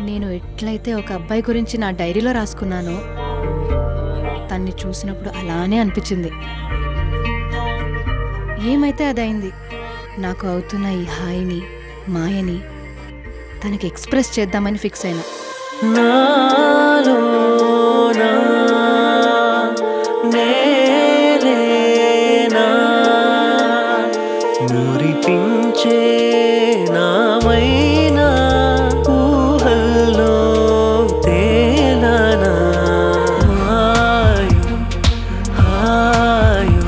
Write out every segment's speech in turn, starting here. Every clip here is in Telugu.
నేను ఎట్లయితే ఒక అబ్బాయి గురించి నా డైరీలో రాసుకున్నానో తన్ని చూసినప్పుడు అలానే అనిపించింది ఏమైతే అదైంది నాకు అవుతున్న ఈ హాయిని మాయని తనకి ఎక్స్ప్రెస్ చేద్దామని ఫిక్స్ అయినా నాలోనా నేలేనా మురిపించే నామైనా ఊహల్లో తేలనా హాయు హాయు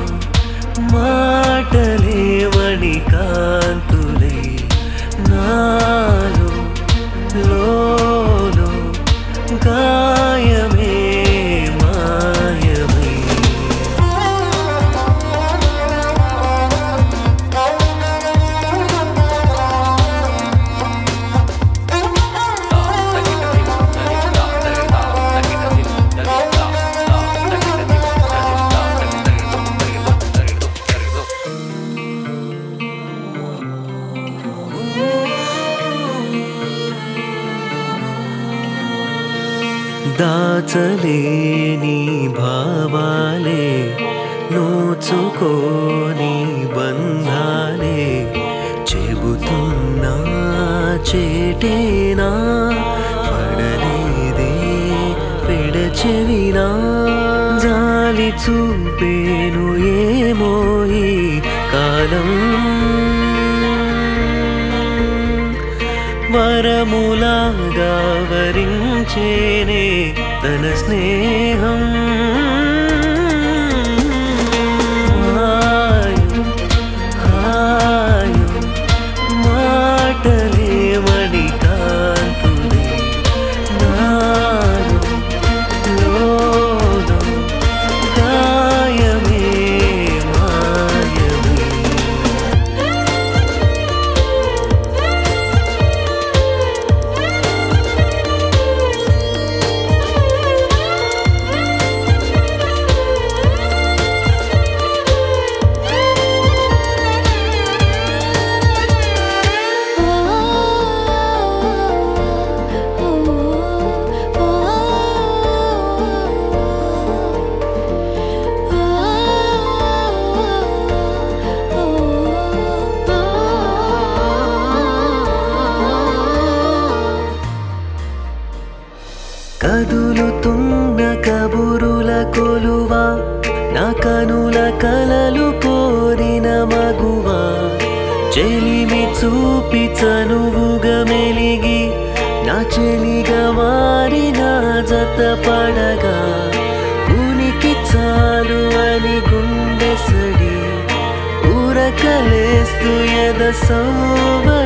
మాటలేవని కాంతులే నాలో లోలో గాయమే మాయమే దాచలేని భావాలే నోచుకోని బంధాలే చెబుతున్నా చేటేనా పడలేదే పెడచెవినా జాలి చూపేను ఏమో ఈ కాలం వరములాగా వరించేనే తన స్నేహం హాయు, హాయు, మాటలేమని కాంతులే నాలో, లోలో గాయమే మాయమే కదులుతున్న కబురుల కొలువా నా కనుల కలలు కోరిన మగువా చెలిమి చూపి చనువుగా మెలిగి నా చెలిగా మారిన జత పడగా ఉనికి చాలు అని గుండె సడి ఊరకలేస్తూ ఎద సౌవ